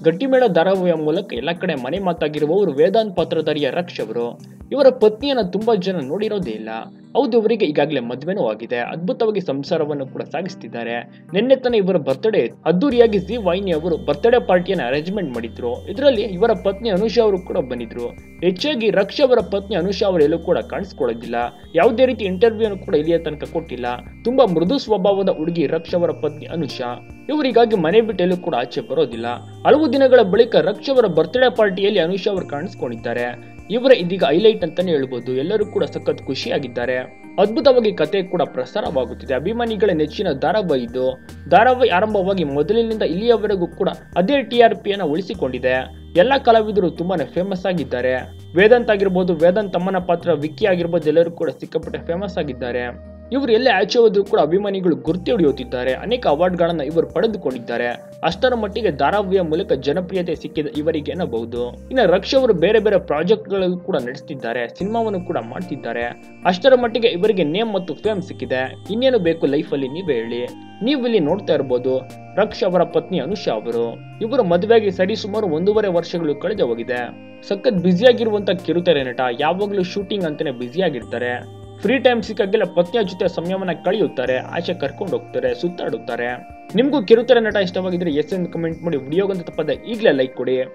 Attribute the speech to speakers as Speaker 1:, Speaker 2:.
Speaker 1: ಗಟ್ಟಿಮೇಳ ಧಾರಾವಾಹಿಯ ಮೂಲಕ ಎಲ್ಲ ಕಡೆ ಮನೆ ಮಾತಾಗಿರುವವರು ವೇದಾಂತ್ ಪಾತ್ರಧಾರಿಯ ರಕ್ಷ್ ಅವರು ಇವರ ಪತ್ನಿಯನ್ನ ತುಂಬಾ ಜನ ನೋಡಿರೋದೇ ಇಲ್ಲ ಹೌದು ಇವರಿಗೆ ಈಗಾಗಲೇ ಮದುವೆನೂ ಆಗಿದೆ ಅದ್ಭುತವಾಗಿ ಸಂಸಾರವನ್ನು ಕೂಡ ಸಾಗಿಸ್ತಿದ್ದಾರೆ ನಿನ್ನೆ ತಾನೇ ಇವರ ಬರ್ತ್ಡೇ ಅದ್ದೂರಿಯಾಗಿ ಜಿ ವಾಹಿನಿ ಅವರು ಬರ್ತ್ಡೇ ಪಾರ್ಟಿಯನ್ನು ಅರೇಂಜ್ಮೆಂಟ್ ಮಾಡಿದ್ರು ಇದರಲ್ಲಿ ಇವರ ಪತ್ನಿ ಅನುಷಾ ಅವರು ಕೂಡ ಬಂದಿದ್ರು ಹೆಚ್ಚಾಗಿ ರಕ್ಷ ಅವರ ಪತ್ನಿ ಅನುಷಾ ಅವರು ಎಲ್ಲೂ ಕೂಡ ಕಾಣಿಸ್ಕೊಳ್ಳೋದಿಲ್ಲ ಯಾವುದೇ ರೀತಿ ಇಂಟರ್ವ್ಯೂ ಕೂಡ ಇಲ್ಲಿಯ ತನಕ ಕೊಟ್ಟಿಲ್ಲ ತುಂಬಾ ಮೃದು ಸ್ವಭಾವದ ಹುಡುಗಿ ರಕ್ಷ ಅವರ ಪತ್ನಿ ಅನುಷಾ ಇವರಿಗಾಗಿ ಮನೆ ಬಿಟ್ಟು ಎಲ್ಲೂ ಕೂಡ ಆಚೆ ಬರೋದಿಲ್ಲ ಹಲವು ದಿನಗಳ ಬಳಿಕ ರಕ್ಷ ಅವರ ಬರ್ತ್ಡೇ ಪಾರ್ಟಿಯಲ್ಲಿ ಅನುಷಾ ಅವರು ಕಾಣಿಸ್ಕೊಂಡಿದ್ದಾರೆ ಇವರ ಇದೀಗ ಹೈಲೈಟ್ ಅಂತಾನೆ ಹೇಳ್ಬೋದು ಎಲ್ಲರೂ ಕೂಡ ಸಖತ್ ಖುಷಿಯಾಗಿದ್ದಾರೆ ಅದ್ಭುತವಾಗಿ ಕತೆ ಕೂಡ ಪ್ರಸಾರವಾಗುತ್ತಿದೆ ಅಭಿಮಾನಿಗಳ ನೆಚ್ಚಿನ ಧಾರಾವಾಹಿ ಇದು ಧಾರಾವಾಹಿ ಆರಂಭವಾಗಿ ಮೊದಲಿನಿಂದ ಇಲ್ಲಿಯವರೆಗೂ ಕೂಡ ಅದೇ ಟಿ ಆರ್ ಪಿಯನ್ನು ಉಳಿಸಿಕೊಂಡಿದೆ ಎಲ್ಲ ಕಲಾವಿದರು ತುಂಬಾನೇ ಫೇಮಸ್ ಆಗಿದ್ದಾರೆ ವೇದಾಂತ್ ಆಗಿರ್ಬೋದು ವೇದಾಂತ್ ತಮ್ಮನ ಪಾತ್ರ ವಿಕ್ಕಿ ಆಗಿರ್ಬೋದು ಎಲ್ಲರೂ ಕೂಡ ಸಿಕ್ಕಾಪಟ್ಟೆ ಫೇಮಸ್ ಆಗಿದ್ದಾರೆ ಇವರು ಎಲ್ಲೇ ಆಚೆ ಹೋದ್ರು ಕೂಡ ಅಭಿಮಾನಿಗಳು ಗುರ್ತಿ ಹೊಡೆಯುತ್ತಿದ್ದಾರೆ ಅನೇಕ ಅವಾರ್ಡ್ಗಳನ್ನ ಇವರು ಪಡೆದುಕೊಂಡಿದ್ದಾರೆ ಅಷ್ಟರ ಮಟ್ಟಿಗೆ ಧಾರಾವಾಹಿಯ ಮೂಲಕ ಜನಪ್ರಿಯತೆ ಸಿಕ್ಕಿದ ಇವರಿಗೆ ಎನ್ನಬಹುದು ಇನ್ನು ರಕ್ಷ ಅವರು ಬೇರೆ ಬೇರೆ ಪ್ರಾಜೆಕ್ಟ್ ಗಳಲ್ಲೂ ಕೂಡ ನಡೆಸ್ತಿದ್ದಾರೆ ಸಿನಿಮಾವನ್ನು ಕೂಡ ಮಾಡ್ತಿದ್ದಾರೆ ಅಷ್ಟರ ಮಟ್ಟಿಗೆ ಇವರಿಗೆ ನೇಮ್ ಮತ್ತು ಫೇಮ್ ಸಿಕ್ಕಿದೆ ಇನ್ನೇನು ಬೇಕು ಲೈಫ್ ಅಲ್ಲಿ ನೀವೇ ಹೇಳಿ ನೀವು ಇಲ್ಲಿ ನೋಡ್ತಾ ಇರ್ಬೋದು ರಕ್ಷ್ ಅವರ ಪತ್ನಿ ಅನುಷಾ ಅವರು ಇವರು ಮದುವೆಯಾಗಿ ಸರಿ ಸುಮಾರು ಒಂದೂವರೆ ವರ್ಷಗಳು ಕಳೆದು ಹೋಗಿದೆ ಸಖತ್ ಬ್ಯುಸಿಯಾಗಿರುವಂತ ಕಿರುತೆರೆ ನಟ ಯಾವಾಗಲೂ ಶೂಟಿಂಗ್ ಅಂತಾನೆ ಬ್ಯುಸಿಯಾಗಿರ್ತಾರೆ ಫ್ರೀ ಟೈಮ್ ಸಿಕ್ಕಾಗೆಲ್ಲ ಪತ್ನಿಯ ಜೊತೆ ಸಮಯವನ್ನ ಕಳೆಯುತ್ತಾರೆ ಆಚೆ ಕರ್ಕೊಂಡು ಹೋಗ್ತಾರೆ ಸುತ್ತಾಡುತ್ತಾರೆ ನಿಮ್ಗೂ ಕಿರುತೆರೆ ನಟ ಇಷ್ಟವಾಗಿದ್ರೆ ಎಸ್ ಎಂದು ಕಮೆಂಟ್ ಮಾಡಿ ವಿಡಿಯೋಗಂತ ತಪ್ಪದೆ ಈಗಲೇ ಲೈಕ್ ಕೊಡಿ